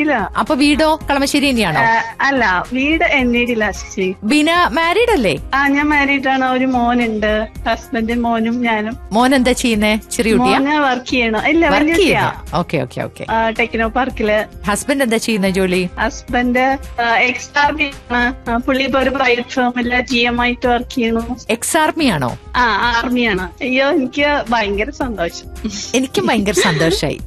എന്നേടിയില്ല അപ്പൊ വീടോ കളമശ്ശേരി തന്നെയാണോ അല്ല വീട് എന്നേടിയില്ല ആശിച്ചി ബീന മാരീഡ് അല്ലേ ആ ഞാൻ മാരീഡ് ആണ് ഒരു മോനുണ്ട് ഹസ്ബൻഡും മോനും ഞാനും മോൻ എന്താ ചെയ്യുന്നേ ചെറിയ കുട്ടിയാ മോന് വർക്ക് ചെയ്യണം ഇല്ല വർക്ക് വലിയ ചെയ്യുന്നു ഓക്കെ ഓക്കെ ഓക്കെ ടെക്നോ പാർക്കില് ഹസ്ബൻഡ് എന്താ ചെയ്യുന്ന ജോലി ഹസ്ബൻഡ് എക്സ് ആർമി ആണ് ആ, പുള്ളി ഇപ്പൊ ഒരു പ്രൈവറ്റ് ഫേമില് ജി എം ആയിട്ട് വർക്ക് ചെയ്യണു എക്സ് ആർമി ആണോ ആ ആർമിയാണ് അയ്യോ എനിക്ക് ഭയങ്കര സന്തോഷം എനിക്കും ഭയങ്കര സന്തോഷായി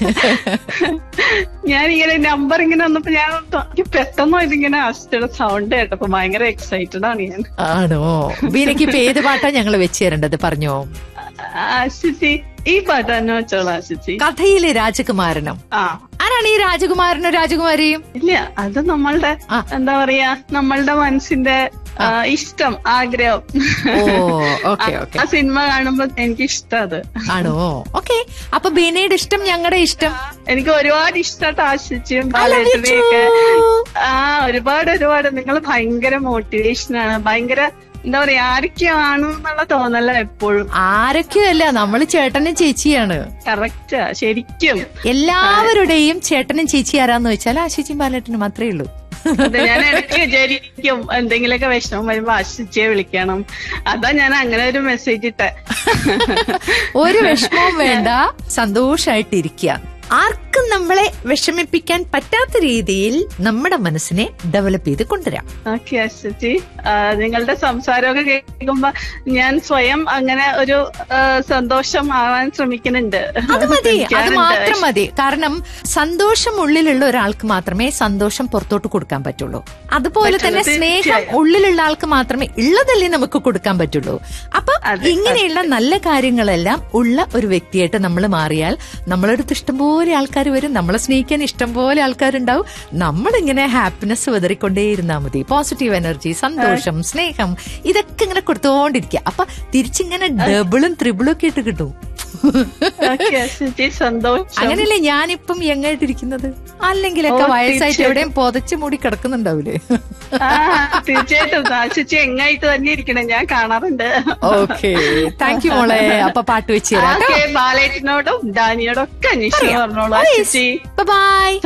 ഞാൻ ഇങ്ങനെ നമ്പർ ഇങ്ങനെ വന്നപ്പോ ഞാൻ ഓർത്തു, എനിക്ക് പെട്ടെന്ന് ഇതിങ്ങനെ അസിസ്റ്റയുടെ സൗണ്ട് കേട്ടപ്പോ ഭയങ്കര എക്സൈറ്റഡ് ആണ് ഞാൻ ആണോ ബീനയ്ക്ക് ഇപ്പൊ ഏത് പാട്ടാ ഞങ്ങൾ വെച്ച് തരേണ്ടത് പറഞ്ഞോ ആശിച്ചി ഈ പാട്ട് തന്നെ വെച്ചോളൂ ആശിച്ചി കഥയിലെ രാജകുമാരനോ ആ ആരാണ് ഈ രാജകുമാരനോ രാജകുമാരിയും ഇല്ല അത് നമ്മളുടെ ആ. എന്താ പറയാ നമ്മളുടെ മനസ്സിന്റെ ആ, ഇഷ്ടം ആഗ്രഹം ഓ ഓക്കെ ഓക്കെ ആ സിനിമ കാണുമ്പോ എനിക്ക് ഇഷ്ടം അത് ആണോ ഓക്കെ അപ്പൊ ബീനയുടെ ഇഷ്ടം ഞങ്ങളുടെ ഇഷ്ടം എനിക്ക് ഒരുപാട് ഇഷ്ടമായിട്ട് ആശിച്ചും I love you ബാലേട്ടനെയൊക്കെ too. ആ ഒരുപാട് ഒരുപാട് നിങ്ങൾ ഭയങ്കര മോട്ടിവേഷനാണ് ഭയങ്കര എന്താ പറയാ ആരൊക്കെയാണ് എന്നുള്ള തോന്നല എപ്പോഴും ആരൊക്കെയല്ല നമ്മള് ചേട്ടനും ചേച്ചിയാണ് കറക്റ്റാ ശരിക്കും എല്ലാവരുടെയും ചേട്ടനും ചേച്ചി ആരാന്ന് വെച്ചാൽ ആശിച്ചിയും ബാലേട്ടനും മാത്രമേ ഉള്ളൂ അതെ ഞാൻ ഇടയ്ക്ക് വിചാരിക്കും എന്തെങ്കിലുമൊക്കെ വിഷമം വരുമ്പോ ആശിച്ചയെ വിളിക്കണം അതാ ഞാൻ അങ്ങനെ ഒരു മെസ്സേജ് ഇട്ടെ ഒരു വിഷമവും വേണ്ട സന്തോഷായിട്ടിരിക്കുക ആർക്കും നമ്മളെ വിഷമിപ്പിക്കാൻ പറ്റാത്ത രീതിയിൽ നമ്മുടെ മനസ്സിനെ ഡെവലപ്പ് ചെയ്ത് കൊണ്ടുവരാം ഓക്കെ അശ്വതി നിങ്ങളുടെ സംസാരമൊക്കെ കേൾക്കുമ്പോ ഞാൻ സ്വയം അങ്ങനെ ഒരു ആ, സന്തോഷം ആവാൻ ശ്രമിക്കുന്നുണ്ട് അത് മതി അത് ശ്രമിക്കാറുണ്ട്. മാത്രം മതി കാരണം സന്തോഷം ഉള്ളിലുള്ള ഒരാൾക്ക് മാത്രമേ സന്തോഷം പുറത്തോട്ട് കൊടുക്കാൻ പറ്റുള്ളൂ അതുപോലെ തന്നെ പറ്റുള്ളൂ, സ്നേഹം തീർച്ചയായും. ഉള്ളിലുള്ള ആൾക്ക് മാത്രമേ ഉള്ളതല്ലേ നമുക്ക് കൊടുക്കാൻ പറ്റുള്ളൂ അപ്പൊ അതെ, ഇങ്ങനെയുള്ള നല്ല കാര്യങ്ങളെല്ലാം ഉള്ള ഒരു വ്യക്തിയായിട്ട് നമ്മൾ മാറിയാൽ നമ്മളടുത്ത് ഇഷ്ടംപോലെ ആൾക്കാർ വരും നമ്മളെ സ്നേഹിക്കാൻ ഇഷ്ടംപോലെ ആൾക്കാരുണ്ടാവും നമ്മളിങ്ങനെ ഹാപ്പിനെസ് വിതറിക്കൊണ്ടേയിരുന്നാൽ മതി പോസിറ്റീവ് എനർജി സന്തോഷം സ്നേഹം ഇതൊക്കെ ഇങ്ങനെ കൊടുത്തോണ്ടിരിക്കുക അപ്പൊ തിരിച്ചിങ്ങനെ ഡബിളും ത്രിബിളും ഒക്കെ ഇട്ട് കിട്ടും ഓക്കെ അശ്വതി സന്തോഷം അങ്ങനെയല്ലേ ഞാനിപ്പം യങ്ങായിട്ടിരിക്കുന്നത് അല്ലെങ്കിലൊക്കെ ഓ, വയസ്സായിട്ട് തീർച്ചയായും. എവിടെയും പൊതച്ച് മൂടി കിടക്കുന്നുണ്ടാവൂലേ ആ തീർച്ചയായിട്ടും ആശിച്ചി എങ്ങായിട്ട് തന്നെ ഇരിക്കണം ഞാൻ കാണാറുണ്ട് ഓക്കെ താങ്ക് യു മോളെ അപ്പൊ പാട്ട് വെച്ച് തരാം ഓക്കെ ബാലേറ്റിനോടും ഡാനിയോടും ഒക്കെ അന്വേഷിച്ചു പറഞ്ഞോളൂ ആശിച്ചി ബൈ